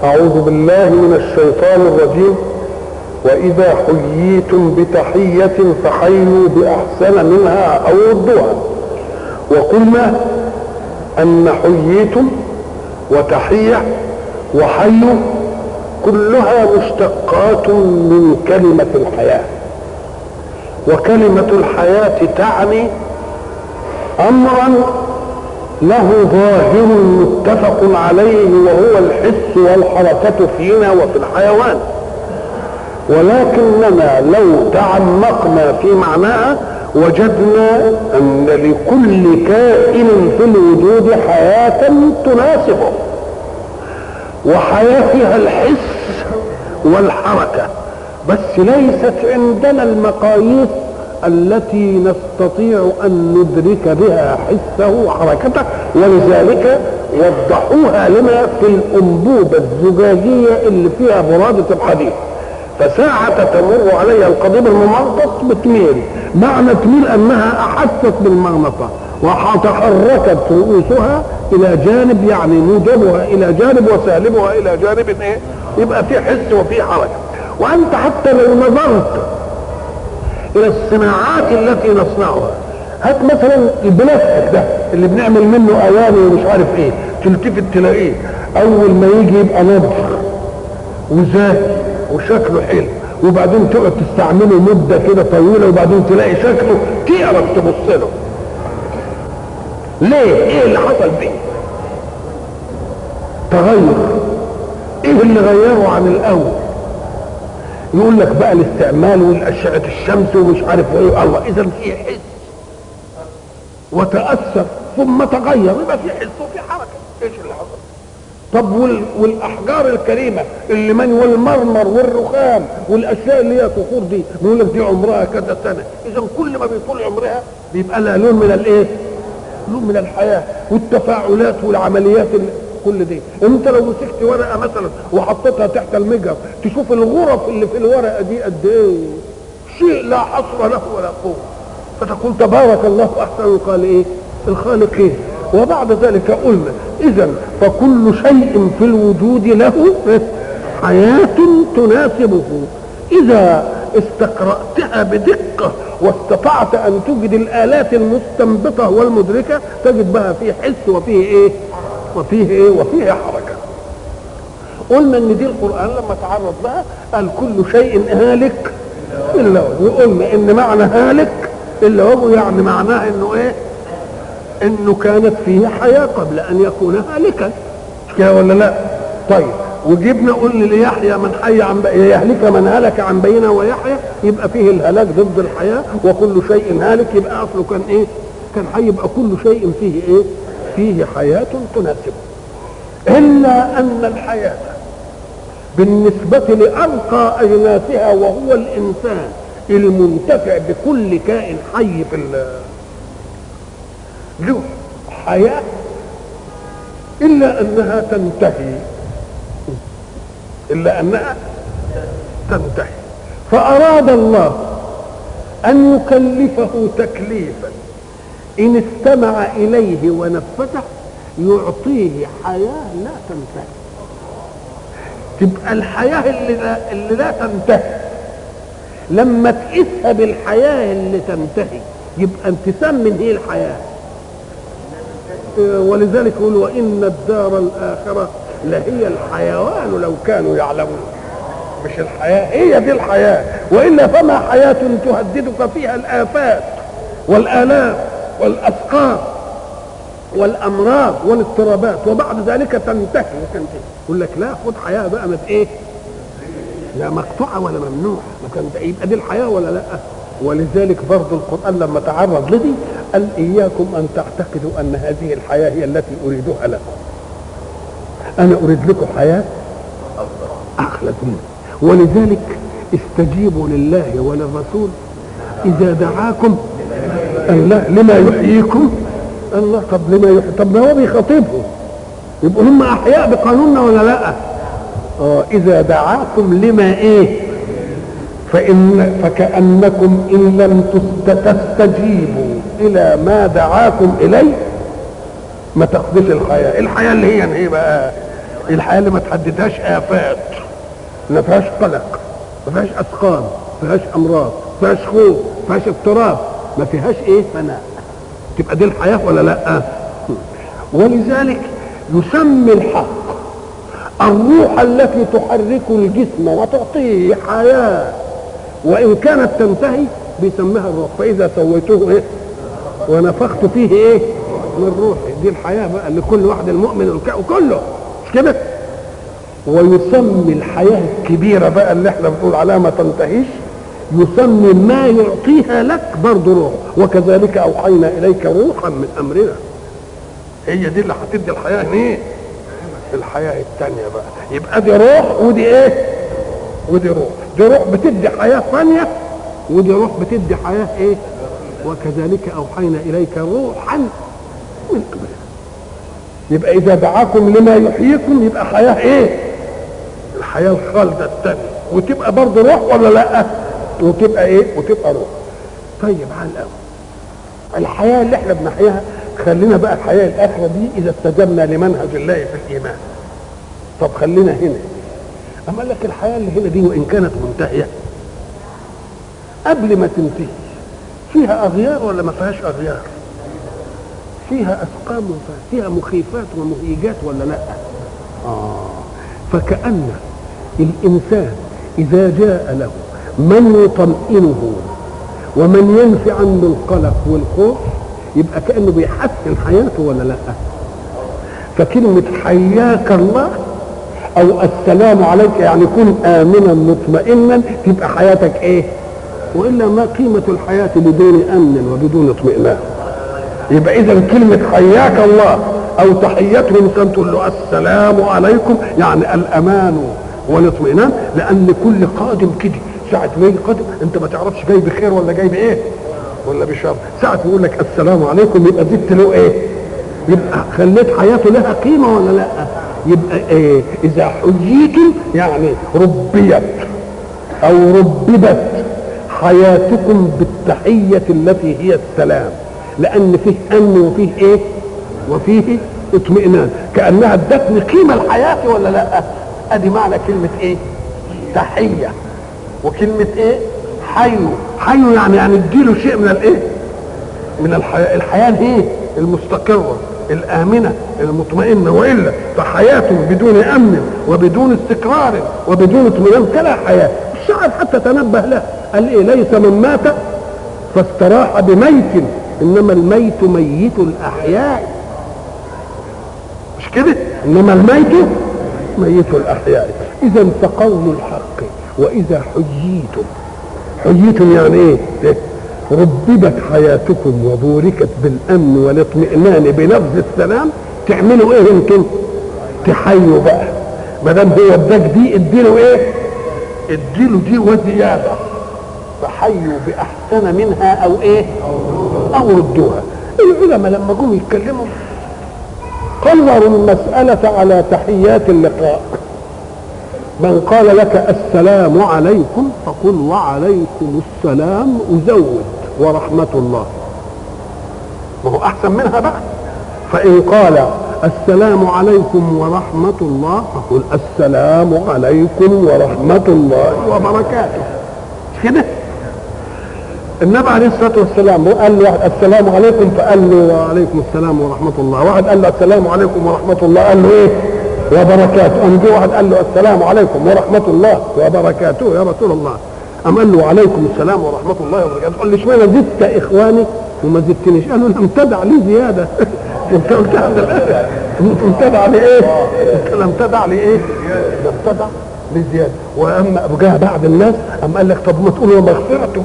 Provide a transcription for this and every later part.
أعوذ بالله من الشيطان الرجيم وإذا حييتم بتحية فحيوا بأحسن منها أو ردوها وقلنا أن حييتم وتحية وحيوا كلها مشتقات من كلمة الحياة وكلمة الحياة تعني أمرا له ظاهر متفق عليه وهو الحس والحركة فينا وفي الحيوان ولكننا لو تعمقنا في معناها وجدنا أن لكل كائن في الوجود حياة تناسبه وحياة فيها الحس والحركة بس ليست عندنا المقاييس التي نستطيع أن ندرك بها حسه وحركته ولذلك وضحوها لنا في الأنبوبة الزجاجية اللي فيها برادة الحديد فساعة تمر عليها القضيب الممغناطس بتميل معنى تميل أنها أحست بالمغناطة وتحركت رؤوسها إلى جانب يعني موجبها إلى جانب وسالبها إلى جانب إيه؟ يبقى في حس وفي حركة وأنت حتى لو نظرت الى الصناعات التي نصنعها هات مثلا البلاستيك ده اللي بنعمل منه اواني ومش عارف ايه تلتفت تلاقيه اول ما يجي يبقى نضج وزاكي وشكله حلو وبعدين تقعد تستعمله مده كده طويله وبعدين تلاقي شكله تعرف تبص له ليه ايه اللي حصل فيه تغير ايه اللي غيره عن الاول يقول لك بقى الاستعمال والاشعه الشمس ومش عارف ايه الله اذا في حس وتاثر ثم تغير يبقى في حس وفي حركه ايش اللي حصل طب وال... والاحجار الكريمه اللي من والمرمر والرخام والاشياء اللي هي صخور دي بيقول لك دي عمرها كذا سنه اذا كل ما بيطول عمرها بيبقى لها لون من الايه لون من الحياه والتفاعلات والعمليات اللي كل دي انت لو مسكت ورقه مثلا وحطيتها تحت المجر تشوف الغرف اللي في الورقه دي قد ايه شيء لا حصر له ولا قوه فتقول تبارك الله احسن القال ايه الخالقين وبعد ذلك قلنا اذا فكل شيء في الوجود له حياه تناسبه اذا استقرأتها بدقة واستطعت أن توجد الآلات المستنبطة والمدركة تجد بها فيه حس وفيه إيه؟ وفيه ايه وفيه حركه قلنا ان دي القران لما تعرض لها قال كل شيء هالك الا وجهه وقلنا ان معنى هالك الا وجهه يعني معناه انه ايه انه كانت فيه حياه قبل ان يكون هالكا مش كده ولا لا طيب وجبنا قلنا ليحيى من حي عن يهلك من هلك عن بينه ويحيى يبقى فيه الهلاك ضد الحياه وكل شيء هالك يبقى اصله كان ايه كان حي يبقى كل شيء فيه ايه فيه حياة تناسبه إلا أن الحياة بالنسبة لأرقى أجناسها وهو الإنسان المنتفع بكل كائن حي في له حياة إلا أنها تنتهي إلا أنها تنتهي فأراد الله أن يكلفه تكليفا إن استمع إليه ونفذه يعطيه حياة لا تنتهي تبقى الحياة اللي لا, اللي لا تنتهي لما تقيسها بالحياة اللي تنتهي يبقى انتسام من هي الحياة ولذلك يقول وإن الدار الآخرة لهي الحيوان لو كانوا يعلمون مش الحياة هي دي الحياة وإلا فما حياة تهددك فيها الآفات والآلام والأسقام والأمراض والاضطرابات وبعد ذلك تنتهي وتنتهي يقول لك لا خد حياة بقى ما إيه لا مقطوعة ولا ممنوعة ما تنتهي يبقى دي الحياة ولا لا ولذلك برضه القرآن لما تعرض لدي قال إياكم أن تعتقدوا أن هذه الحياة هي التي أريدها لكم أنا أريد لكم حياة أخلد منه ولذلك استجيبوا لله وللرسول إذا دعاكم الله لما يحييكم الله طب لما يحيي طب ما هو بيخاطبهم يبقوا هم احياء بقانوننا ولا لا اه اذا دعاكم لما ايه فان فكانكم ان لم تستجيبوا الى ما دعاكم اليه ما تاخذش الحياه الحياه اللي هي ايه بقى الحياه اللي ما تحددهاش افات ما فيهاش قلق ما فيهاش اثقال ما فيهاش امراض ما فيهاش خوف ما فيهاش اضطراب ما فيهاش ايه فناء تبقى دي الحياه ولا لا ولذلك يسمي الحق الروح التي تحرك الجسم وتعطيه حياه وان كانت تنتهي بيسميها الروح فاذا سويته ايه ونفخت فيه ايه من روحي دي الحياه بقى لكل واحد المؤمن والك- وكله مش كده ويسمي الحياه الكبيره بقى اللي احنا بنقول عليها ما تنتهيش يسمي ما يعطيها لك برضه روح وكذلك اوحينا اليك روحا من امرنا هي دي اللي هتدي الحياه ايه الحياه الثانيه بقى يبقى دي روح ودي ايه ودي روح دي روح بتدي حياه ثانيه ودي روح بتدي حياه ايه وكذلك اوحينا اليك روحا من امرنا يبقى اذا دعاكم لما يحييكم يبقى حياه ايه الحياه الخالده الثانيه وتبقى برضه روح ولا لا وتبقى ايه وتبقى روح طيب على الاول الحياه اللي احنا بنحياها خلينا بقى الحياه الاخره دي اذا استجبنا لمنهج الله في الايمان طب خلينا هنا اما قال لك الحياه اللي هنا دي وان كانت منتهيه قبل ما تنتهي فيها اغيار ولا ما فيهاش اغيار فيها اسقام وفيها فيها مخيفات ومهيجات ولا لا آه فكأن الإنسان إذا جاء له من يطمئنه ومن ينفي عنه القلق والخوف يبقى كأنه بيحسن حياته ولا لا فكلمة حياك الله أو السلام عليك يعني كن آمنا مطمئنا تبقى حياتك إيه وإلا ما قيمة الحياة بدون أمن وبدون اطمئنان يبقى اذا كلمه حياك الله او تحيته انسان تقول له السلام عليكم يعني الامان والاطمئنان لان كل قادم كده ساعه ما يجي قادم انت ما تعرفش جاي بخير ولا جاي بايه ولا بشر ساعه ما يقول لك السلام عليكم يبقى زدت له ايه يبقى خليت حياته لها قيمه ولا لا يبقى إيه اذا حييتم يعني ربيت او رببت حياتكم بالتحيه التي هي السلام لان فيه امن وفيه ايه وفيه اطمئنان كانها ادتني قيمه الحياه ولا لا ادي معنى كلمه ايه تحيه وكلمه ايه حيو حيو يعني يعني اديله شيء من الايه من الحياه الحياه ايه المستقره الآمنة المطمئنة وإلا فحياة بدون أمن وبدون استقرار وبدون اطمئنان كلا حياة الشاعر حتى تنبه له قال إيه ليس من مات فاستراح بميت انما الميت ميت الاحياء مش كده انما الميت ميت الاحياء اذا فقول الحق واذا حييتم حييتم يعني ايه إيه؟ رببت حياتكم وبوركت بالامن والاطمئنان بلفظ السلام تعملوا ايه انتم تحيوا بقى ما دام هو اداك دي اديله ايه اديله دي وزياده فحيوا باحسن منها او ايه او ردوها العلماء لما جم يتكلموا قرروا المسألة على تحيات اللقاء من قال لك السلام عليكم فقل وعليكم السلام أزود ورحمة الله ما هو أحسن منها بقى فإن قال السلام عليكم ورحمة الله فقل السلام عليكم ورحمة الله وبركاته مش كده النبي عليه الصلاه والسلام قال له واحد السلام عليكم فقال له وعليكم السلام ورحمه الله واحد قال له السلام عليكم ورحمه الله قال له ايه وبركاته قام جه واحد قال له السلام عليكم ورحمه الله وبركاته يا رسول الله قام قال له وعليكم السلام ورحمه الله وبركاته قال لي اشمعنى زدت اخواني وما زدتنيش قال له لم تدع لي زياده انت قلتها من الاخر لم تدع لي ايه انت لم تدع لي ايه لم تدع لي زياده واما جاء بعض الناس قام قال لك طب ما تقول مغفرته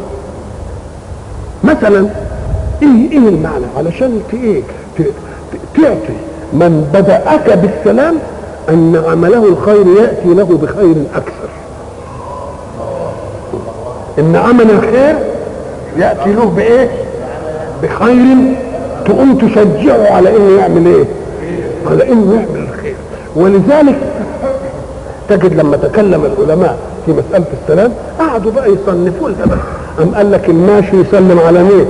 مثلا ايه ايه المعنى علشان ت- ايه ت- ت- تعطي من بدأك بالسلام ان عمله الخير ياتي له بخير اكثر ان عمل الخير ياتي له بايه بخير تقوم تشجعه على انه يعمل ايه على انه يعمل الخير ولذلك تجد لما تكلم العلماء في مسألة السلام قعدوا بقى يصنفوا لها بقى أم قال لك الماشي يسلم على مين؟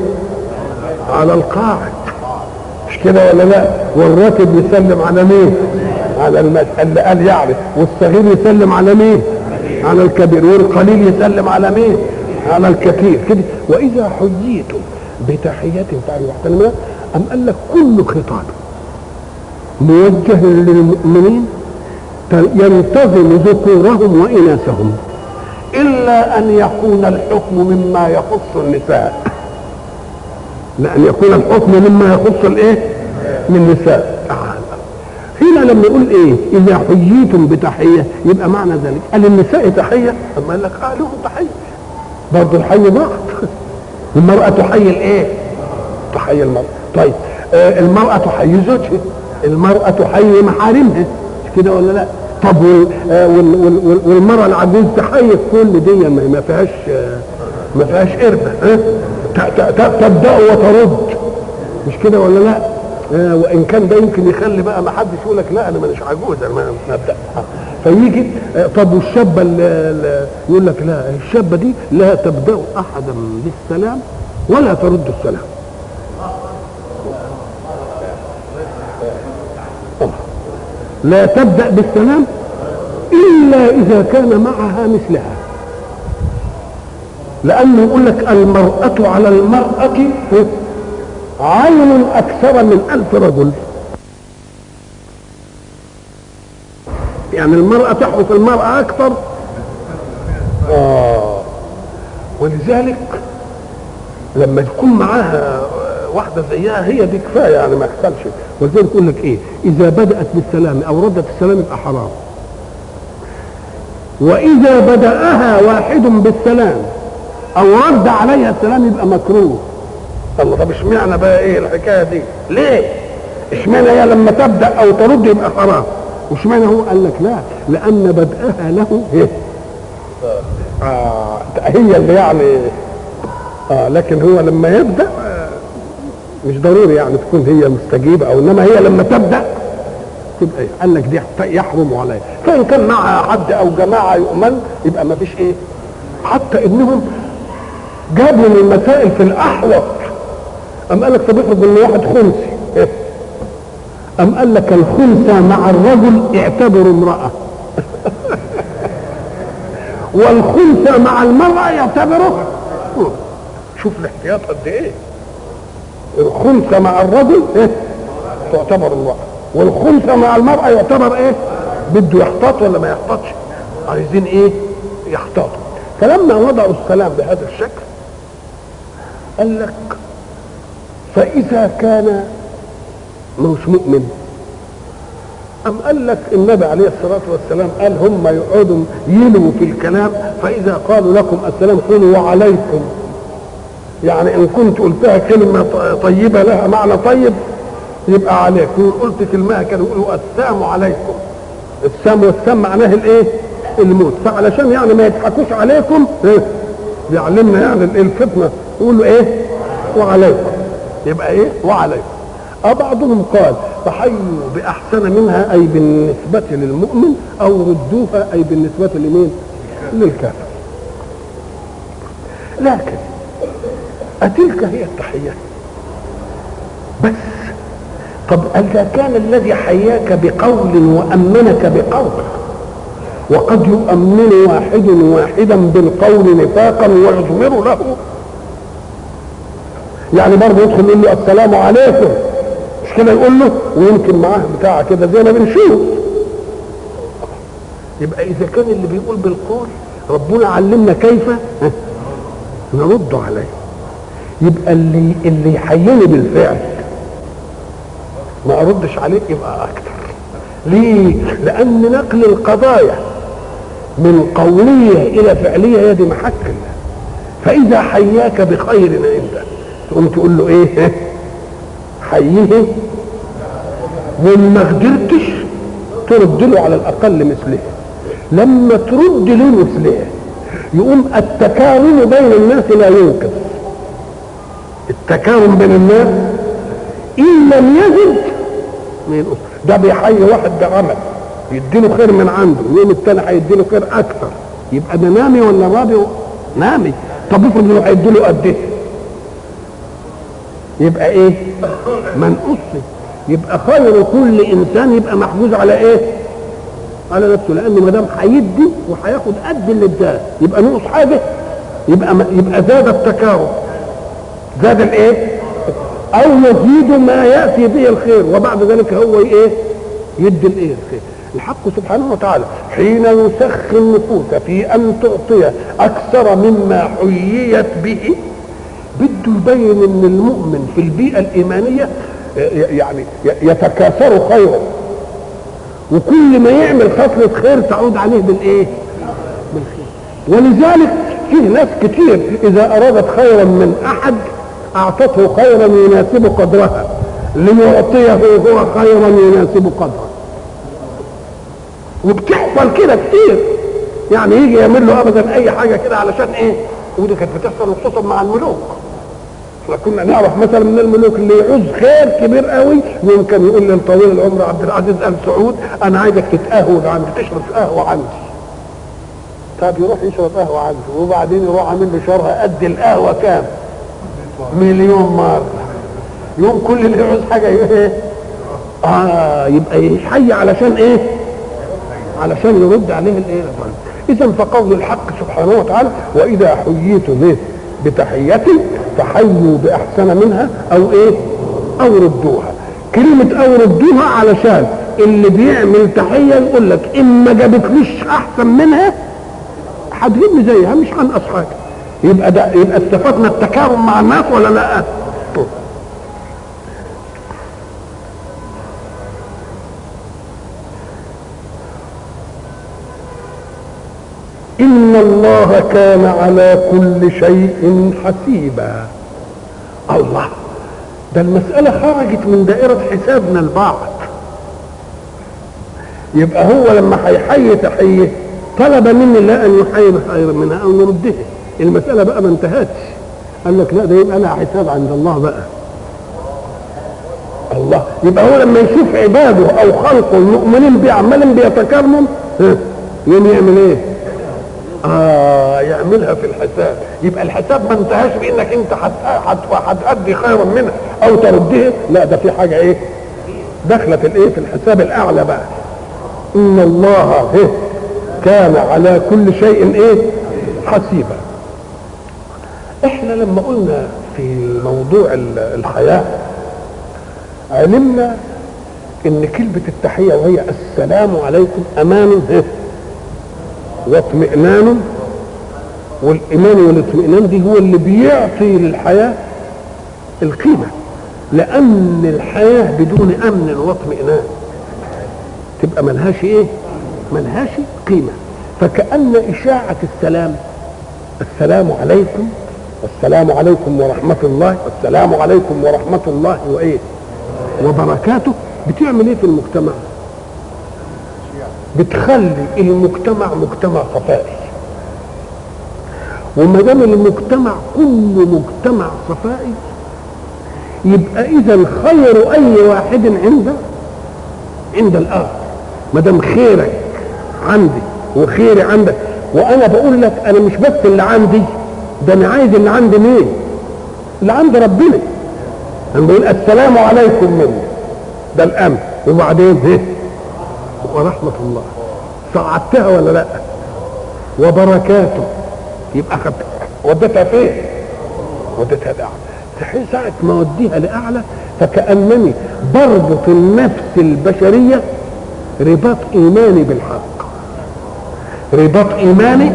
على القاعد مش كده ولا لا؟ والراكب يسلم على مين؟ على المس... اللي قال يعني والصغير يسلم على مين على الكبير والقليل يسلم على مين على الكثير كده واذا حييتم بتحيه تعالوا ام قال لك كل خطاب موجه للمؤمنين ينتظم ذكورهم واناثهم الا ان يكون الحكم مما يخص النساء لان يكون الحكم مما يخص الايه من النساء هنا لما يقول ايه اذا حييتم بتحيه يبقى معنى ذلك قال النساء تحيه اما قال لك اه لهم تحيه برضه الحي بعض المراه تحيي الايه تحيي المراه طيب آه المراه تحيي زوجها المراه تحيي محارمها مش كده ولا لا طب وال آه وال وال والمراه العجوز تحيي كل دي ما فيهاش آه ما فيهاش قربه ها تبدا وترد مش كده ولا لا آه وان كان ده يمكن يخلي بقى ما حدش يقول لك لا انا مانيش عجوز انا ما ابدا فيجي آه طب والشابه اللي يقول لك لا الشابه دي لا تبدا احدا بالسلام ولا ترد السلام لا تبدا بالسلام الا اذا كان معها مثلها لانه يقول لك المراه على المراه عين اكثر من الف رجل يعني المرأة تحرس المرأة أكثر آه ولذلك لما تكون معاها واحدة زيها هي دي كفاية يعني ما يحصلش ولذلك يقول لك إيه إذا بدأت بالسلام أو ردت السلام يبقى حرام وإذا بدأها واحد بالسلام أو رد عليها السلام يبقى مكروه الله طب اشمعنى بقى ايه الحكايه دي؟ ليه؟ اشمعنى هي لما تبدا او ترد يبقى حرام؟ واشمعنى هو قال لك لا لان بدءها له ايه؟ آه هي اللي يعني اه لكن هو لما يبدا آه مش ضروري يعني تكون هي مستجيبه او انما هي لما تبدا تبقى إيه؟ قال لك دي يحرم عليها فان كان معها حد او جماعه يؤمن يبقى ما فيش ايه؟ حتى انهم جابوا من المسائل في الاحوط أم قال لك طب افرض ان واحد خنثي أم قال لك الخنثى مع الرجل اعتبر امرأة والخنثى مع المرأة يعتبره شوف الاحتياط قد ايه الخنثى مع الرجل ايه تعتبر امرأة والخنثى مع المرأة يعتبر ايه بده يحتاط ولا ما يحتاطش عايزين ايه يحتاطوا فلما وضعوا السلام بهذا الشكل قال لك فإذا كان مش مؤمن أم قال لك النبي عليه الصلاة والسلام قال هم يقعدوا يلوا في الكلام فإذا قالوا لكم السلام قولوا وعليكم يعني إن كنت قلتها كلمة طيبة لها معنى طيب يبقى عليك وإن قلت كلمة كانوا يقولوا السلام عليكم السام والسام معناه الايه؟ الموت فعلشان يعني ما يضحكوش عليكم إيه؟ بيعلمنا يعني الفتنه يقولوا ايه؟ وعليكم يبقى ايه وعليكم بعضهم قال فحيوا باحسن منها اي بالنسبه للمؤمن او ردوها اي بالنسبه لمين للكافر لكن اتلك هي التحيه بس طب اذا كان الذي حياك بقول وامنك بقول وقد يؤمن واحد واحدا بالقول نفاقا ويضمر له يعني برضه يدخل يقول له السلام عليكم مش كده يقول له ويمكن معاه بتاع كده زي ما بنشوف يبقى اذا كان اللي بيقول بالقول ربنا علمنا كيف نرد عليه يبقى اللي اللي يحييني بالفعل ما اردش عليه يبقى اكتر ليه لان نقل القضايا من قوليه الى فعليه هي دي محك فاذا حياك بخير عندك تقوم تقول له ايه حييه وما قدرتش ترد له على الاقل مثله لما ترد له مثله يقوم التكارم بين الناس لا ينقذ التكارم بين الناس ان لم يزد ما ينقص ده بيحيي واحد بعمل يديله خير من عنده يوم التاني هيديله خير اكثر يبقى ده نامي ولا رابي نامي طب افرض انه هيديله قد ايه يبقى ايه منقص يبقى خير كل انسان يبقى محجوز على ايه على نفسه لانه ما دام هيدي وهياخد قد اللي اداه يبقى نقص حاجه يبقى يبقى زاد التكارب زاد الايه او يزيد ما ياتي به الخير وبعد ذلك هو ايه يدي الايه الخير الحق سبحانه وتعالى حين يسخي النفوس في ان تعطي اكثر مما حييت به بده يبين ان المؤمن في البيئه الايمانيه يعني يتكاثر خيرا وكل ما يعمل خصلة خير تعود عليه بالايه بالخير ولذلك فيه ناس كتير اذا ارادت خيرا من احد اعطته خيرا يناسب قدرها ليعطيه هو خيرا يناسب قدره وبتحصل كده كتير يعني يجي يعمل له ابدا اي حاجه كده علشان ايه ودي كانت بتحصل خصوصا مع الملوك احنا كنا نعرف مثلا من الملوك اللي يعوز خير كبير قوي يمكن يقول للطويل العمر عبد العزيز ال سعود انا عايزك تتقهوى عندي تشرب قهوه عندي طب يروح يشرب قهوه عندي وبعدين يروح عامل له شرها قد القهوه كام مليون مره يوم كل اللي يعوز حاجه ايه اه يبقى يحيي علشان ايه علشان يرد عليه الايه اذا فقول الحق سبحانه وتعالى واذا حييتم به بتحية فحيوا بأحسن منها أو إيه؟ أو ردوها. كلمة أو ردوها علشان اللي بيعمل تحية يقول لك إن ما جابتليش أحسن منها هتجيبني زيها مش هنقص حاجة. يبقى ده يبقى استفدنا التكارم مع الناس ولا لا؟ إن الله كان على كل شيء حسيبا الله ده المسألة خرجت من دائرة حسابنا البعض يبقى هو لما هيحيي تحية طلب مني لا أن يحيي خيرا منها أو نردها المسألة بقى ما انتهتش قال لك لا ده يبقى لها حساب عند الله بقى الله يبقى هو لما يشوف عباده أو خلقه المؤمنين بيه عمالين بيتكرموا يوم يعمل ايه؟ اه يعملها في الحساب يبقى الحساب ما انتهاش بانك انت هتأدي خيرا منها او تردها لا ده في حاجه ايه دخلت الايه في الحساب الاعلى بقى ان الله إيه كان على كل شيء ايه حسيبا احنا لما قلنا في موضوع الحياه علمنا ان كلمه التحيه وهي السلام عليكم امان إيه واطمئنان والايمان والاطمئنان دي هو اللي بيعطي للحياه القيمه لان الحياه بدون امن واطمئنان تبقى ملهاش ايه ملهاش قيمه فكان اشاعه السلام السلام عليكم السلام عليكم ورحمه الله السلام عليكم ورحمه الله وايه وبركاته بتعمل ايه في المجتمع بتخلي المجتمع مجتمع صفائي وما دام المجتمع كل مجتمع صفائي يبقى اذا خير اي واحد عند عند الاخر ما دام خيرك عندي وخيري عندك وانا بقول لك انا مش بس اللي عندي ده انا عايز اللي عند مين اللي عند ربنا انا بقول السلام عليكم مني ده الامن وبعدين ايه ورحمة الله صعدتها ولا لا وبركاته يبقى خد وديتها فين وديتها لأعلى تحين ساعة ما وديها لأعلى فكأنني بربط النفس البشرية رباط إيماني بالحق رباط إيماني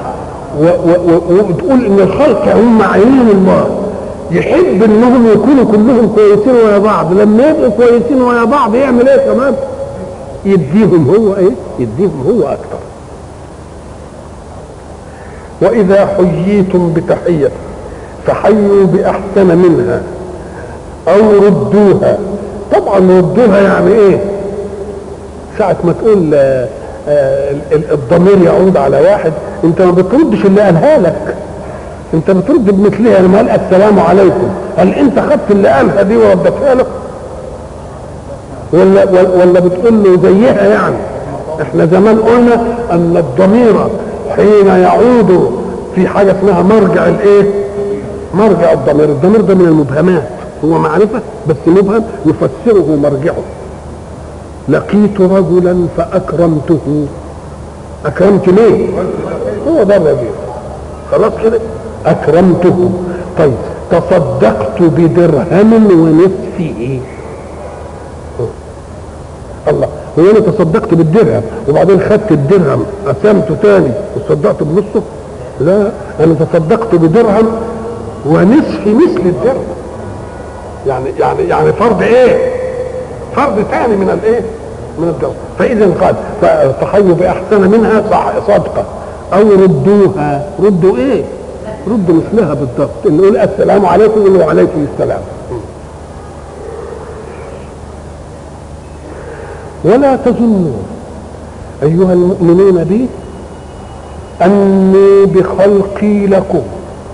وتقول إن الخلق هم عيون الله يحب انهم يكونوا كلهم كويسين ويا بعض لما يبقوا كويسين ويا بعض يعمل ايه كمان يديهم هو ايه يديهم هو اكثر واذا حييتم بتحيه فحيوا باحسن منها او ردوها طبعا ردوها يعني ايه ساعة ما تقول آه آه الضمير يعود على واحد انت ما بتردش اللي قالها لك انت بترد بمثلها لما قال السلام عليكم هل انت خدت اللي قالها دي وردتها له ولا ولا بتقول له زيها يعني احنا زمان قلنا ان الضمير حين يعود في حاجه اسمها مرجع الايه مرجع الضمير الضمير ده من المبهمات هو معرفة بس مبهم يفسره مرجعه لقيت رجلا فأكرمته أكرمت ليه؟ هو ده الرجل خلاص كده أكرمته طيب تصدقت بدرهم ونصفه الله هو انا تصدقت بالدرهم وبعدين خدت الدرهم قسمته تاني وتصدقت بنصه لا انا تصدقت بدرهم ونصف مثل الدرهم يعني يعني يعني فرض ايه فرض ثاني من الايه من الدرهم فاذا قال فحيوا باحسن منها صدقه او ردوها ردوا ايه ردوا مثلها بالضبط نقول السلام عليكم وعليكم السلام ولا تظنوا أيها المؤمنون بي أني بخلقي لكم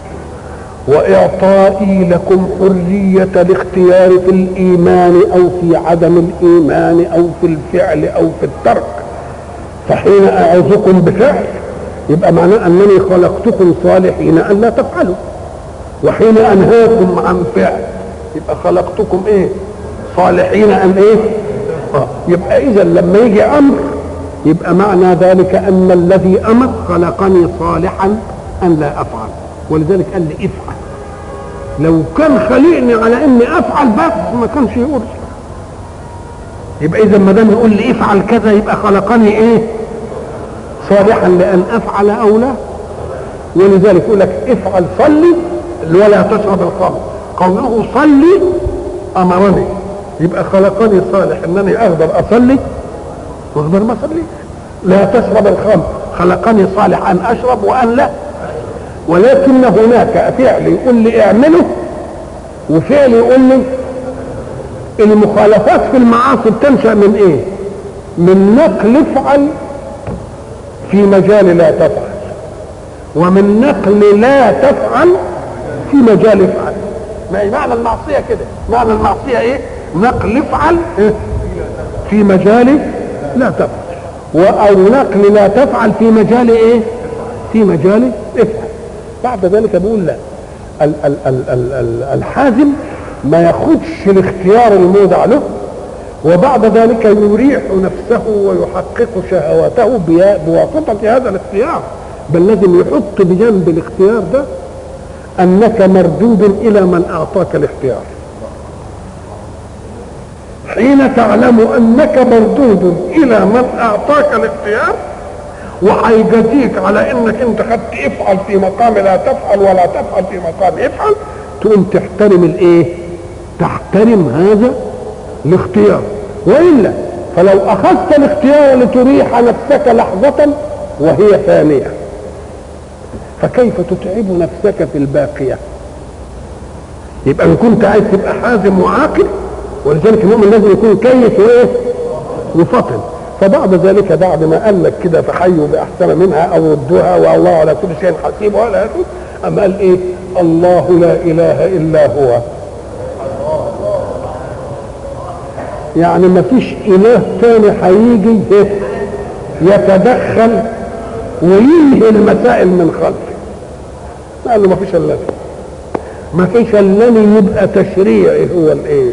وإعطائي لكم حرية الاختيار في الإيمان أو في عدم الإيمان أو في الفعل أو في الترك فحين أعظكم بفعل يبقى معناه أنني خلقتكم صالحين أن لا تفعلوا وحين أنهاكم عن فعل يبقى خلقتكم إيه صالحين أن إيه آه. يبقى اذا لما يجي امر يبقى معنى ذلك ان الذي امر خلقني صالحا ان لا افعل ولذلك قال لي افعل لو كان خلقني على اني افعل بس ما كانش يقول يبقى اذا ما دام يقول لي افعل كذا يبقى خلقني ايه صالحا لان افعل او لا ولذلك يقول لك افعل صلي ولا تشرب الخمر قوله صلي امرني يبقى خلقني صالح انني اقدر اصلي واقدر ما اصليش لا تشرب الخمر خلقني صالح ان اشرب وان لا ولكن هناك فعل يقول لي اعمله وفعل يقول لي المخالفات في المعاصي بتنشا من ايه من نقل افعل في مجال لا تفعل ومن نقل لا تفعل في مجال افعل ما هي معنى المعصيه كده معنى المعصيه ايه نقل افعل في مجال لا تفعل او نقل لا تفعل في مجال ايه في مجال افعل بعد ذلك بيقول لا ال ال ال ال ال الحازم ما ياخدش الاختيار المودع له وبعد ذلك يريح نفسه ويحقق شهواته بواسطة هذا الاختيار بل لازم يحط بجنب الاختيار ده أنك مردود إلى من أعطاك الاختيار حين تعلم انك مردود الى من اعطاك الاختيار وهيجازيك على انك انت خدت افعل في مقام لا تفعل ولا تفعل في مقام افعل تقوم تحترم الايه تحترم هذا الاختيار والا فلو اخذت الاختيار لتريح نفسك لحظه وهي ثانيه فكيف تتعب نفسك في الباقيه يبقى ان كنت عايز تبقى حازم وعاقل ولذلك المؤمن لازم يكون كيف وايه وفطن فبعد ذلك بعد ما قال لك كده فحيوا باحسن منها او ردوها والله على كل شيء حسيب ولا يكون اما قال ايه الله لا اله الا هو يعني ما فيش اله تاني هيجي يتدخل وينهي المسائل من خلفه قال له ما فيش الا ما فيش الا يبقى تشريعي هو الايه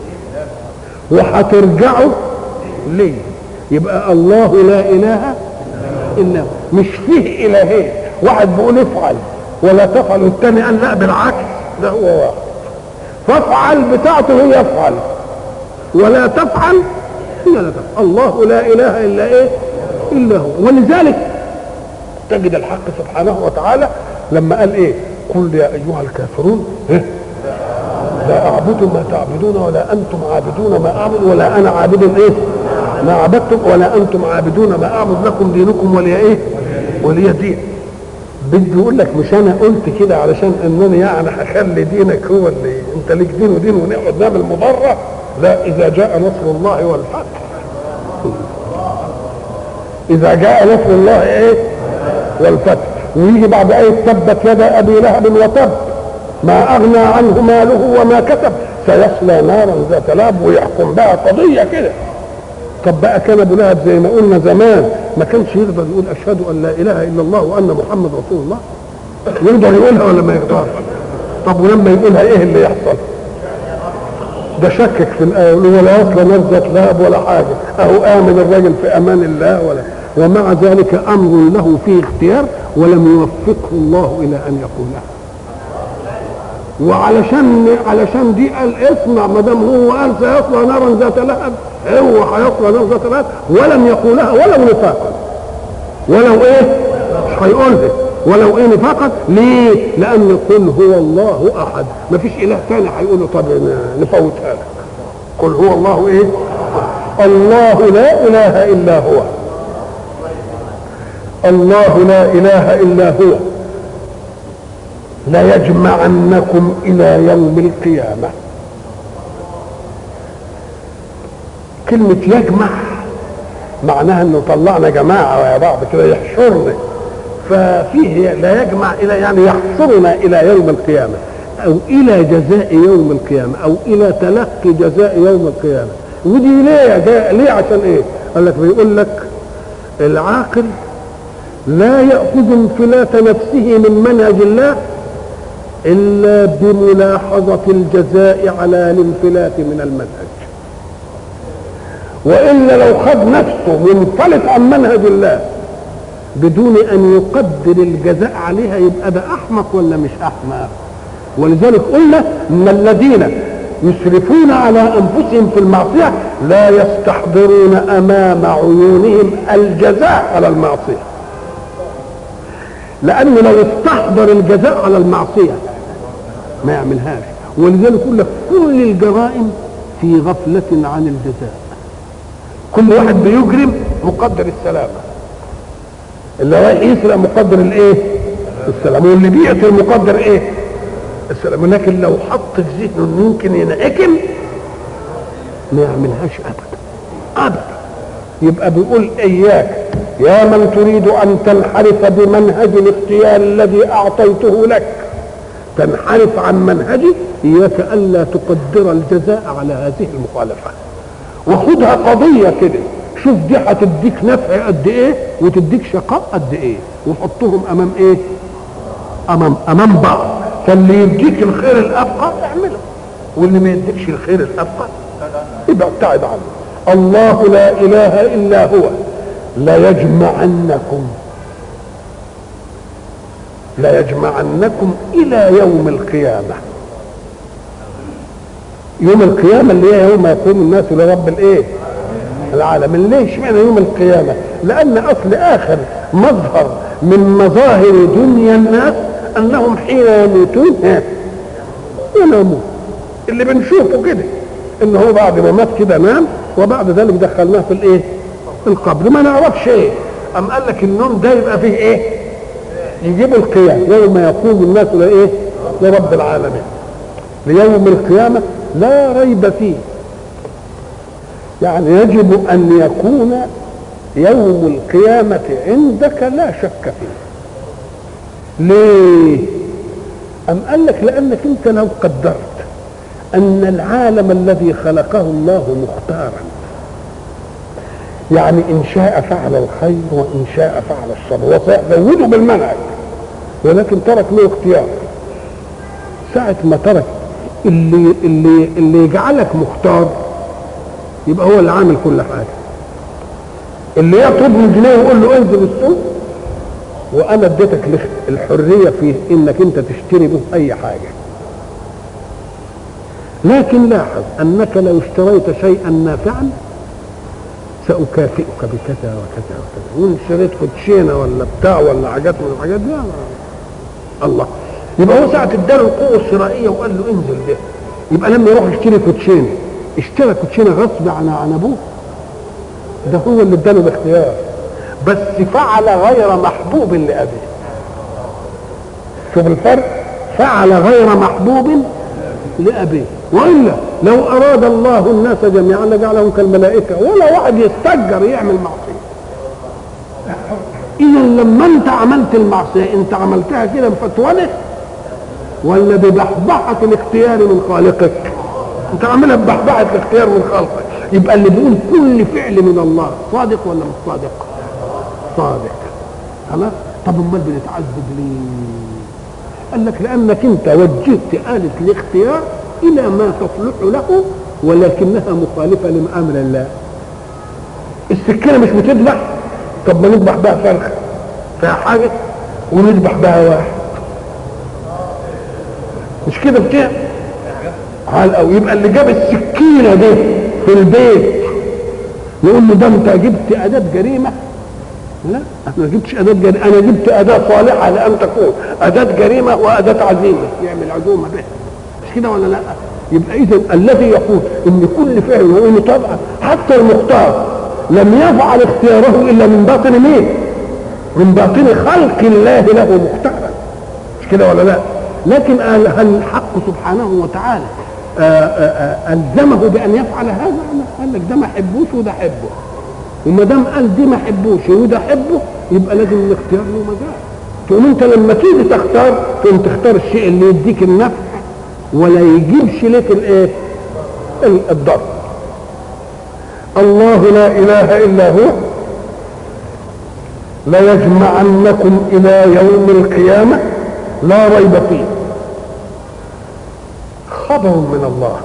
وهترجعوا ليه يبقى الله لا اله الا هو مش فيه الهين واحد بيقول افعل ولا تفعل والثاني قال لا بالعكس ده هو واحد فافعل بتاعته هي افعل ولا تفعل هي لا تفعل الله لا اله الا ايه الا هو ولذلك تجد الحق سبحانه وتعالى لما قال ايه قل يا ايها الكافرون إيه؟ لا اعبد ما تعبدون ولا انتم عابدون ما اعبد ولا انا عابد ايه ما عبدتم ولا انتم عابدون ما اعبد لكم دينكم ولي ايه ولي دين بدي يقول لك مش انا قلت كده علشان انني يعني هخلي دينك هو اللي انت ليك دين ودين ونقعد نعمل مضره لا اذا جاء نصر الله والفتح اذا جاء نصر الله ايه والفتح ويجي بعد ايه تبت يد ابي لهب وتب ما اغنى عنه ماله وما كسب سيصلى نارا ذات لهب ويحكم بقى قضيه كده طب بقى كان ابو لهب زي ما قلنا زمان ما كانش يقدر يقول اشهد ان لا اله الا الله وان محمد رسول الله يقدر يقولها ولا ما يقدرش طب ولما يقولها ايه اللي يحصل ده شكك في الآية ولا أصلا نزلت لهب ولا حاجة أهو آمن الرجل في أمان الله ولا ومع ذلك أمر له فيه اختيار ولم يوفقه الله إلى أن يقوله وعلشان علشان دي قال اسمع ما دام هو قال سيصلى نارا ذات لهب هو هيصلى نارا ذات لهب ولم يقولها ولو نفاقا ولو ايه مش هيقولها ولو ايه نفاقا ليه؟ لان قل هو الله احد ما فيش اله ثاني هيقول له طب نفوتها لك قل هو الله ايه؟ الله لا اله الا هو الله لا اله الا هو ليجمعنكم الى يوم القيامه كلمه يجمع معناها انه طلعنا جماعه ويا بعض كده يحشرنا ففيه لا يجمع الى يعني يحصرنا الى يوم القيامه او الى جزاء يوم القيامه او الى تلقي جزاء يوم القيامه ودي ليه جاء ليه عشان ايه قال لك بيقول لك العاقل لا ياخذ انفلات نفسه من منهج الله الا بملاحظه الجزاء على الانفلات من المنهج والا لو خد نفسه منفلت عن منهج الله بدون ان يقدر الجزاء عليها يبقى ده احمق ولا مش احمق ولذلك قلنا ان الذين يسرفون على انفسهم في المعصيه لا يستحضرون امام عيونهم الجزاء على المعصيه لانه لو استحضر الجزاء على المعصيه ما يعملهاش ولذلك يقول لك كل الجرائم في غفله عن الجزاء كل واحد بيجرم مقدر السلامه اللي رايح يسرق مقدر الايه السلام واللي بيقتل مقدر ايه السلام لكن لو حط في ذهنه انه يمكن ينعكم ما يعملهاش ابدا ابدا يبقى بيقول اياك يا من تريد ان تنحرف بمنهج الاختيار الذي اعطيته لك تنحرف عن منهجي اياك الا تقدر الجزاء على هذه المخالفه وخدها قضيه كده شوف دي هتديك نفع قد ايه وتديك شقاء قد ايه وحطهم امام ايه امام امام بعض فاللي يديك الخير الابقى اعمله واللي ما يديكش الخير الابقى يبقى ابتعد عنه الله لا اله الا هو ليجمعنكم ليجمعنكم الى يوم القيامه يوم القيامه اللي هي يوم يقوم الناس لرب الايه العالم ليش معنى يوم القيامة لأن أصل آخر مظهر من مظاهر دنيا الناس أنهم حين يموتون ينامون اللي بنشوفه كده إن هو بعد ما مات كده نام وبعد ذلك دخلناه في الإيه؟ القبر ما نعرفش إيه أم قال لك النوم ده يبقى فيه إيه؟ يجيب القيام يوم يقوم الناس لإيه؟ لرب العالمين ليوم القيامة لا ريب فيه يعني يجب ان يكون يوم القيامة عندك لا شك فيه ليه أم قال لك لأنك أنت لو قدرت أن العالم الذي خلقه الله مختارا يعني إن شاء فعل الخير وإن شاء فعل الشر وسيزوده بالمنهج ولكن ترك له اختيار ساعة ما ترك اللي اللي اللي يجعلك مختار يبقى هو اللي عامل كل حاجه اللي يطلب من جنيه ويقول له انزل السوق وانا اديتك الحريه في انك انت تشتري به اي حاجه لكن لاحظ انك لو اشتريت شيئا نافعا ساكافئك بكذا وكذا وكذا وان اشتريت كوتشينه ولا بتاع ولا حاجات من الحاجات دي الله يبقى هو ساعه اداله القوه الشرائيه وقال له انزل ده يبقى لما يروح يشتري كوتشينه اشترى كوتشينه غصب عن عن ابوه ده هو اللي اداله الاختيار بس فعل غير محبوب لابيه شوف الفرق فعل غير محبوب لابيه والا لو اراد الله الناس جميعا لجعلهم كالملائكه ولا واحد يستجر يعمل معصيه اذا لما انت عملت المعصيه انت عملتها كده بفتوانه ولا ببحبحه الاختيار من خالقك انت عاملها ببحبحه الاختيار من خلقك يبقى اللي بيقول كل فعل من الله صادق ولا مش صادق صادق خلاص طب امال بنتعذب ليه قال لك لانك انت وجهت آلة الاختيار الى ما تصلح له ولكنها مخالفه لامر الله السكينه مش بتذبح طب ما نذبح بها فرخه فيها حاجه ونذبح بها واحد مش كده بتاع على او يبقى اللي جاب السكينه دي في البيت نقول له ده انت جبت اداه جريمه لا انا ما جبتش اداه جريمه انا جبت اداه صالحه لان تكون اداه جريمه واداه عزيمه يعمل عزومه بها مش كده ولا لا يبقى اذا الذي يقول ان كل فعل وانه طبعا حتى المختار لم يفعل اختياره الا من باطن مين من باطن خلق الله له مختارا مش كده ولا لا لكن هل الحق سبحانه وتعالى آآ آآ الزمه بان يفعل هذا لا قال لك ده ما حبوش وده حبه وما دام قال دي ما حبوش وده حبه يبقى لازم الاختيار له مجال تقوم انت لما تيجي تختار تقوم تختار الشيء اللي يديك النفع ولا يجيبش لك الايه الضر الله لا اله الا هو ليجمعنكم الى يوم القيامه لا ريب فيه خبر من الله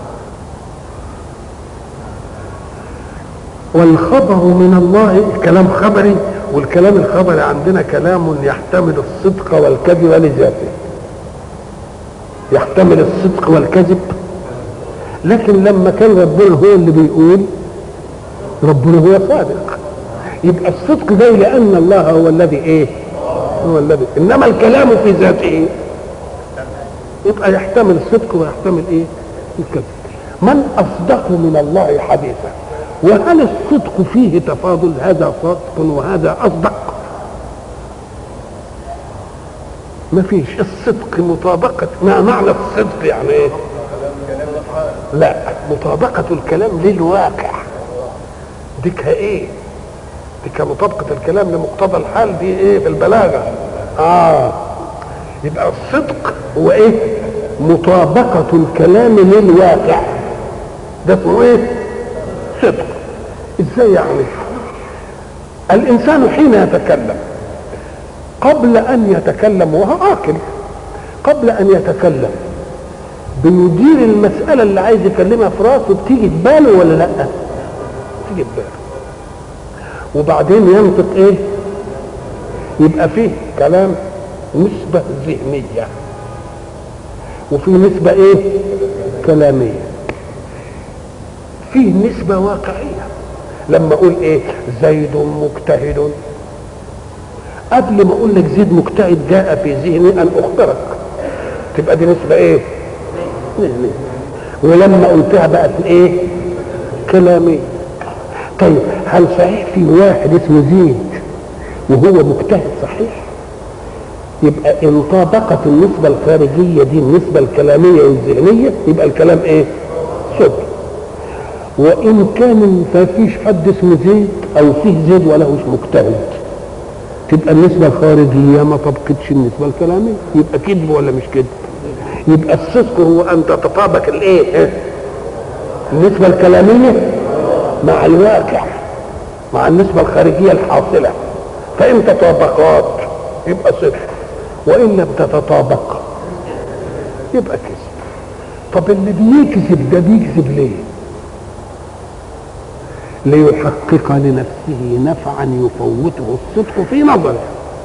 والخبر من الله كلام خبري والكلام الخبري عندنا كلام يحتمل الصدق والكذب لذاته يحتمل الصدق والكذب لكن لما كان ربنا هو اللي بيقول ربنا هو صادق يبقى الصدق ده لان الله هو الذي ايه هو الذي انما الكلام في ذاته يبقى يحتمل الصدق ويحتمل ايه الكذب من اصدق من الله حديثا وهل الصدق فيه تفاضل هذا صدق وهذا اصدق ما فيش الصدق مطابقة ما معنى الصدق يعني ايه لا مطابقة الكلام للواقع ديك ايه ديك مطابقة الكلام لمقتضى الحال دي ايه في البلاغة اه يبقى الصدق هو ايه مطابقة الكلام للواقع ده اسمه ايه صدق ازاي يعني الانسان حين يتكلم قبل ان يتكلم وهو عاقل قبل ان يتكلم بيدير المسألة اللي عايز يكلمها في راسه بتيجي في باله ولا لا؟ تيجي في باله وبعدين ينطق ايه؟ يبقى فيه كلام نسبة ذهنية وفي نسبة ايه؟ كلامية فيه نسبة واقعية لما اقول ايه؟ زيد مجتهد قبل ما اقول لك زيد مجتهد جاء في ذهني ان اخبرك تبقى دي نسبة ايه؟ ذهنية ولما قلتها بقت ايه؟ كلامية طيب هل صحيح في واحد اسمه زيد وهو مجتهد صحيح؟ يبقى ان طابقت النسبة الخارجية دي النسبة الكلامية والذهنية يبقى الكلام ايه؟ صدق وان كان ما فيش حد اسمه زيد او فيه زيد ولهوش مجتهد تبقى النسبة الخارجية ما طبقتش النسبة الكلامية يبقى كذب ولا مش كذب يبقى الصدق هو ان تتطابق الايه النسبة الكلامية مع الواقع مع النسبة الخارجية الحاصلة فإن تطابقات يبقى صدق وإن لم تتطابق يبقى كذب طب اللي بيكذب ده بيكذب ليه ليحقق لنفسه نفعا يفوته الصدق في نظره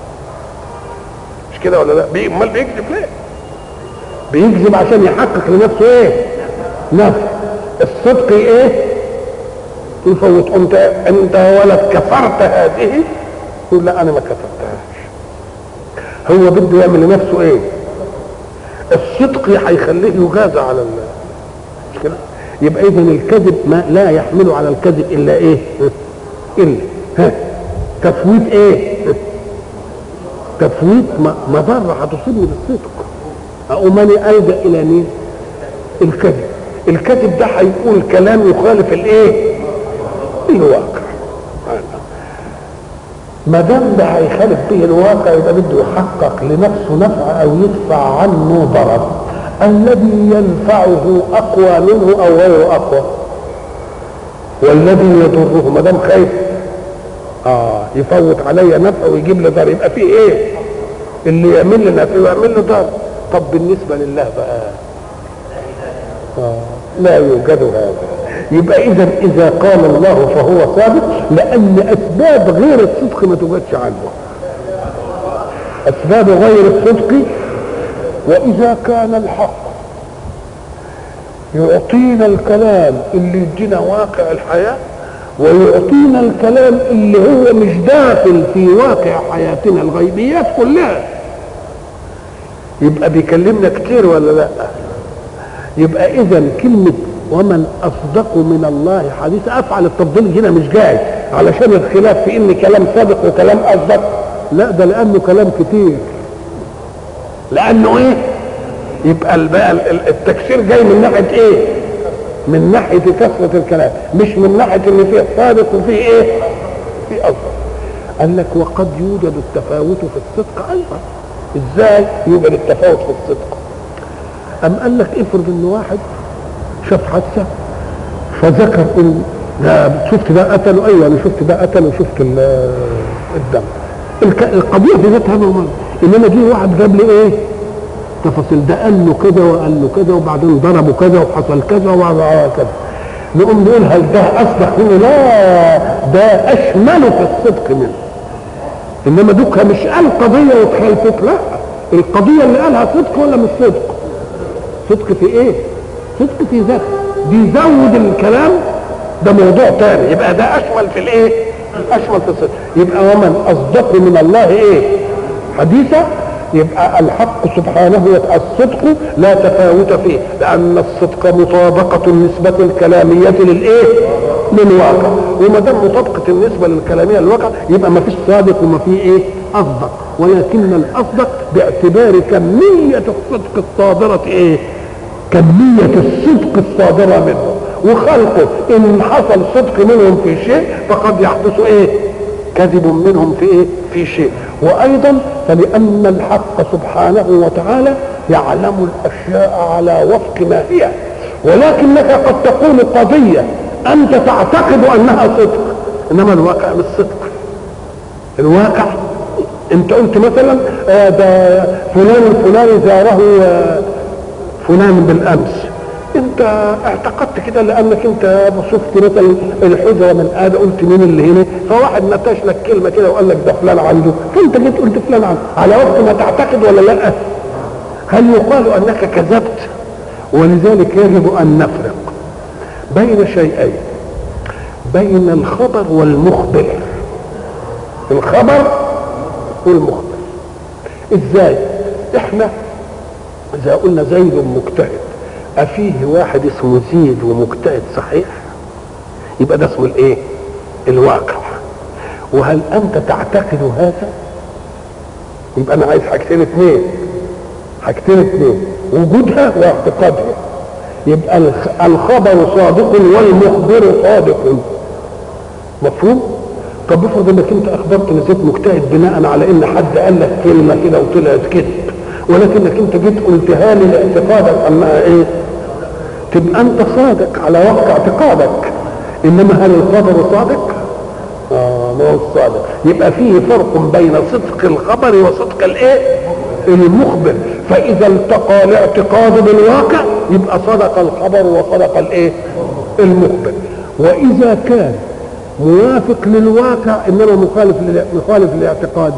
مش كده ولا لا بي- امال بيكذب ليه بيكذب عشان يحقق لنفسه ايه نفع الصدق ايه يفوت انت انت ولد كفرت هذه يقول لا انا ما كفرتهاش هو بده يعمل لنفسه ايه الصدق هيخليه يجازى على ال مش كده يبقى اذا الكذب ما لا يحمل على الكذب الا ايه الا ها تفويت ايه تفويت م- مضره هتصيبني بالصدق اقوم انا الجا الى مين الكذب الكذب ده هيقول كلام يخالف الايه الواقع ما دام ده هيخالف به الواقع يبقى بده يحقق لنفسه نفع او يدفع عنه ضرر الذي ينفعه اقوى منه او غير اقوى والذي يضره ما دام خايف اه يفوت علي نفع ويجيب لي ضرر يبقى في ايه اللي يعمل لي نفع ويعمل لي ضرر طب بالنسبه لله بقى آه. لا يوجد هذا يبقى اذا اذا قال الله فهو صادق لان اسباب غير الصدق ما توجدش عنه اسباب غير الصدق واذا كان الحق يعطينا الكلام اللي يدينا واقع الحياه ويعطينا الكلام اللي هو مش داخل في واقع حياتنا الغيبيات كلها يبقى بيكلمنا كتير ولا لا يبقى اذا كلمه ومن اصدق من الله حديثا افعل التفضيل هنا مش جاي علشان الخلاف في ان كلام صادق وكلام اصدق لا ده لانه كلام كتير لانه ايه يبقى بقى التكسير جاي من ناحيه ايه من ناحيه كثره الكلام مش من ناحيه ان فيه صادق وفيه ايه في اصدق قال لك وقد يوجد التفاوت في الصدق ايضا ازاي يوجد التفاوت في الصدق ام قال لك افرض ان واحد شاف حادثه فذكر ان لا شفت ده قتله ايوه انا شفت ده قتله وشفت الدم القضيه في ذاتها نورمال انما جه واحد جاب لي ايه تفاصيل ده قال له كده وقال له كده وبعدين ضربه كذا وحصل كذا وعمل كذا نقوم نقول هل ده اصدق منه لا ده اشمل في الصدق منه انما دوكها مش قال قضيه وتخالفت لا القضيه اللي قالها صدق ولا مش صدق صدق في ايه صدق في ذاته بيزود الكلام ده موضوع تاني يبقى ده اشمل في الايه اشمل في الصدق يبقى ومن اصدق من الله ايه حديثا يبقى الحق سبحانه الصدق لا تفاوت فيه لان الصدق مطابقه النسبه الكلاميه للايه للواقع وما دام مطابقه النسبه الكلاميه للواقع يبقى ما فيش صادق وما فيه ايه اصدق ولكن الاصدق باعتبار كميه الصدق الصادره ايه كميه الصدق الصادره منه وخلقه ان حصل صدق منهم في شيء فقد يحدث ايه كذب منهم في ايه في شيء وايضا فلان الحق سبحانه وتعالى يعلم الاشياء على وفق ما هي ولكنك قد تقول قضيه انت تعتقد انها صدق انما الواقع مش صدق الواقع انت قلت مثلا آه ده فلان الفلاني زاره آه فلان بالامس انت اعتقدت كده لانك انت شفت مثلا الحجره من ادى قلت مين اللي هنا فواحد نتاش لك كلمه كده وقال لك ده فلان عنده فانت جيت قلت فلان عنده على وقت ما تعتقد ولا لا هل يقال انك كذبت ولذلك يجب ان نفرق بين شيئين بين الخبر والمخبر الخبر والمخبر ازاي احنا اذا قلنا زيد مجتهد أفيه واحد اسمه زيد ومجتهد صحيح يبقى ده اسمه الايه الواقع وهل انت تعتقد هذا يبقى انا عايز حاجتين اثنين حاجتين اثنين وجودها واعتقادها يبقى الخبر صادق والمخبر صادق مفهوم طب افرض انك انت اخبرت ان زيد مجتهد بناء على ان حد قال لك كلمه كده وطلعت كذب ولكنك انت جيت قلتها لي لاعتقادك انها ايه تبقى انت صادق على وقع اعتقادك انما هل الخبر صادق اه ما هو صادق يبقى فيه فرق بين صدق الخبر وصدق الايه المخبر فاذا التقى الاعتقاد بالواقع يبقى صدق الخبر وصدق الايه المخبر واذا كان موافق للواقع انما مخالف مخالف للاعتقاد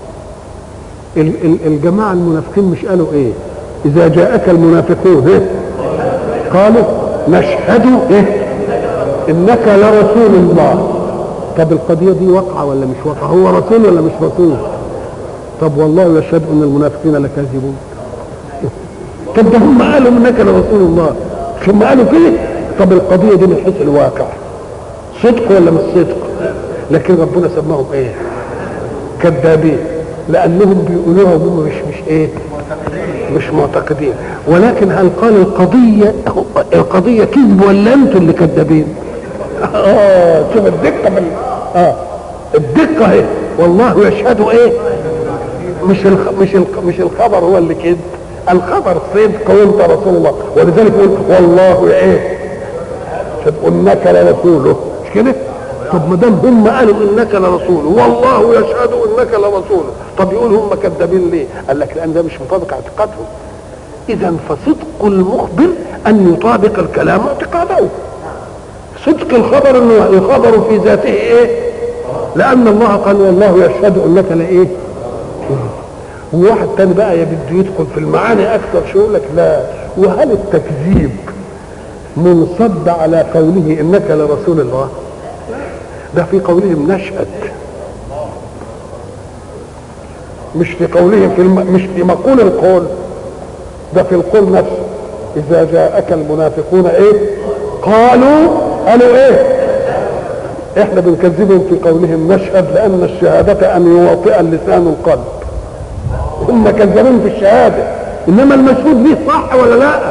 الجماعة المنافقين مش قالوا ايه اذا جاءك المنافقون إيه؟ قالوا نشهد إيه؟ انك لرسول الله طب القضية دي واقعة ولا مش واقعة هو رسول ولا مش رسول طب والله يشهد ان المنافقين لكاذبون طب ده هم قالوا انك لرسول الله ثم قالوا كده طب القضية دي من حيث الواقع صدق ولا مش صدق لكن ربنا سماهم ايه كذابين لانهم بيقولوها وهم مش مش ايه مش معتقدين ولكن هل قال القضية القضية كذب ولا انتوا اللي كذابين اه شوف الدقة بال... اه الدقة اهي والله يشهد ايه مش الخ... مش الخ... مش الخبر هو اللي كذب الخبر صدق وانت رسول الله ولذلك يقول والله ايه انك لرسوله مش كده طب ما دام هم قالوا انك لرسول والله يشهد انك لرسول طب يقول هم كذابين ليه؟ قال لك لان ده مش مطابق اعتقادهم اذا فصدق المخبر ان يطابق الكلام اعتقاده صدق الخبر انه الخبر في ذاته ايه لان الله قال والله يشهد انك لايه وواحد تاني بقى بده يدخل في المعاني اكثر شو يقول لك لا وهل التكذيب منصب على قوله انك لرسول الله ده في قولهم نشهد مش في قولهم في الم... مش في مقول القول ده في القول نفسه اذا جاءك المنافقون ايه قالوا قالوا ايه احنا بنكذبهم في قولهم نشهد لان الشهادة ان يواطئ اللسان القلب هم كذابين في الشهادة انما المشهود به صح ولا لا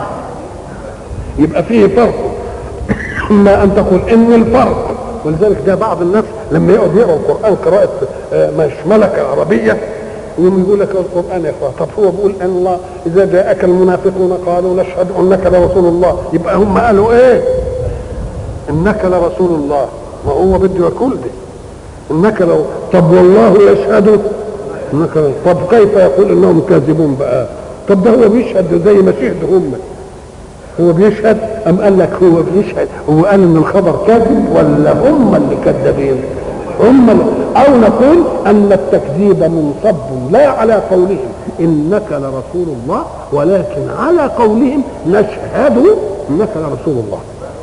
يبقى فيه فرق اما ان تقول ان الفرق ولذلك ده بعض الناس لما يقعد يقرا القران قراءه مش ملكه عربيه يقوم يقول لك القران يا اخوان طب هو بيقول ان الله اذا جاءك المنافقون قالوا نشهد انك لرسول الله يبقى هم قالوا ايه؟ انك لرسول الله ما هو بده يقول دي انك لو طب والله يشهد انك لو طب كيف يقول انهم كاذبون بقى؟ طب ده هو بيشهد زي ما شهدوا هم هو بيشهد ام قال لك هو بيشهد هو قال ان الخبر كاذب ولا هم اللي كذابين هم اللي او نقول ان التكذيب منصب لا على قولهم انك لرسول الله ولكن على قولهم نشهد انك لرسول الله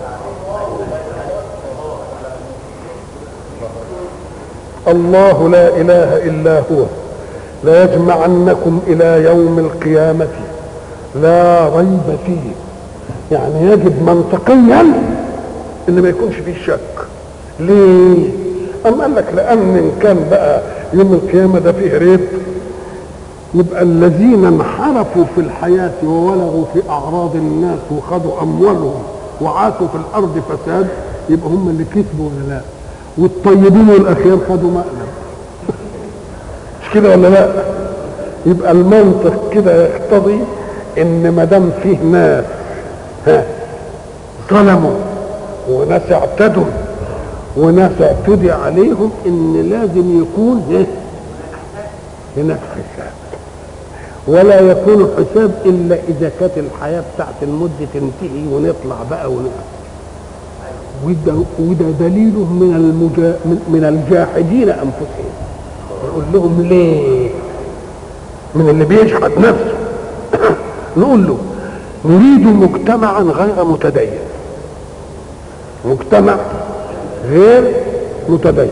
الله لا اله الا هو ليجمعنكم الى يوم القيامه لا ريب فيه يعني يجب منطقيا ان ما يكونش فيه شك ليه ام قال لك لان ان كان بقى يوم القيامه ده فيه ريب يبقى الذين انحرفوا في الحياه وولغوا في اعراض الناس وخذوا اموالهم وعاشوا في الارض فساد يبقى هم اللي كسبوا ولا لا والطيبين والاخيار خدوا مقلب مش كده ولا لا يبقى المنطق كده يقتضي ان ما دام فيه ناس ها ظلموا وناس اعتدوا وناس اعتدي عليهم ان لازم يكون ايه هناك حساب ولا يكون حساب الا اذا كانت الحياه بتاعت المده تنتهي ونطلع بقى ونطلع وده, وده دليله من المجا من, من الجاحدين انفسهم نقول لهم ليه من اللي بيجحد نفسه نقول له نريد مجتمعا غير متدين مجتمع غير متدين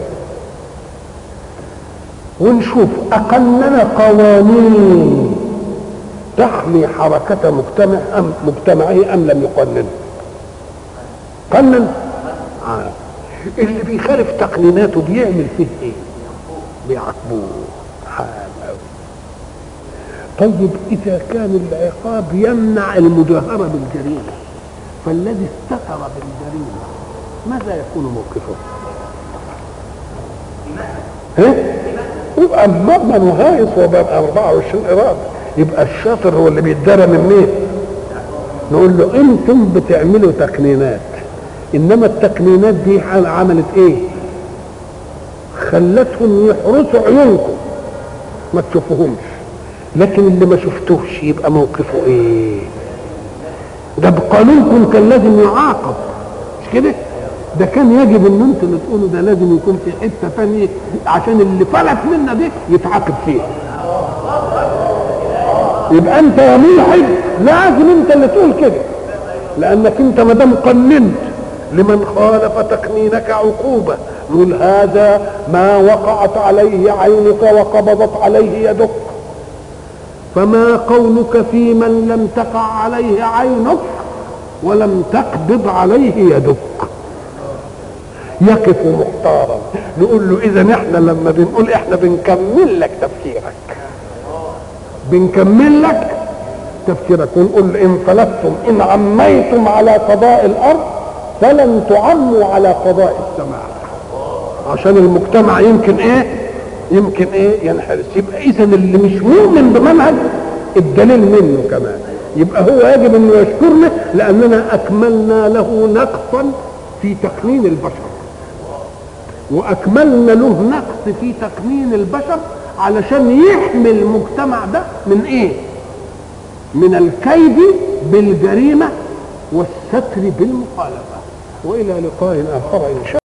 ونشوف أقلنا قوانين تحمي حركة مجتمع أم مجتمعه أم لم يقنن قنن آه. اللي بيخالف تقنيناته بيعمل فيه ايه بيعاقبوه حال طيب إذا كان العقاب يمنع المجاهرة بالجريمة فالذي استتر بالجريمة ماذا يكون موقفه؟ ايه؟ يبقى مضمن وهايص وبقى 24 إرادة يبقى الشاطر هو اللي بيتدرى من مين؟ نقول له انتم بتعملوا تقنينات انما التقنينات دي عملت ايه؟ خلتهم يحرسوا عيونكم ما تشوفوهمش لكن اللي ما شفتوش يبقى موقفه ايه ده بقانونكم كان لازم يعاقب مش كده ده كان يجب ان انتوا اللي تقولوا ده لازم يكون في حته ثانيه عشان اللي فلت منا دي يتعاقب فيها يبقى انت يا ملحد لازم انت اللي تقول كده لانك انت ما دام قننت لمن خالف تقنينك عقوبه نقول هذا ما وقعت عليه عينك وقبضت عليه يدك فما قولك في من لم تقع عليه عينك ولم تقبض عليه يدك يقف محتارا نقول له اذا احنا لما بنقول احنا بنكمل لك تفكيرك بنكمل لك تفكيرك ونقول ان فلتم ان عميتم على قضاء الارض فلن تعموا على قضاء السماء عشان المجتمع يمكن ايه يمكن ايه ينحرس يبقى اذا اللي مش مؤمن بمنهج الدليل منه كمان يبقى هو يجب انه يشكرنا لاننا اكملنا له نقصا في تقنين البشر واكملنا له نقص في تقنين البشر علشان يحمي المجتمع ده من ايه من الكيد بالجريمه والستر بالمخالفه والى لقاء اخر ان شاء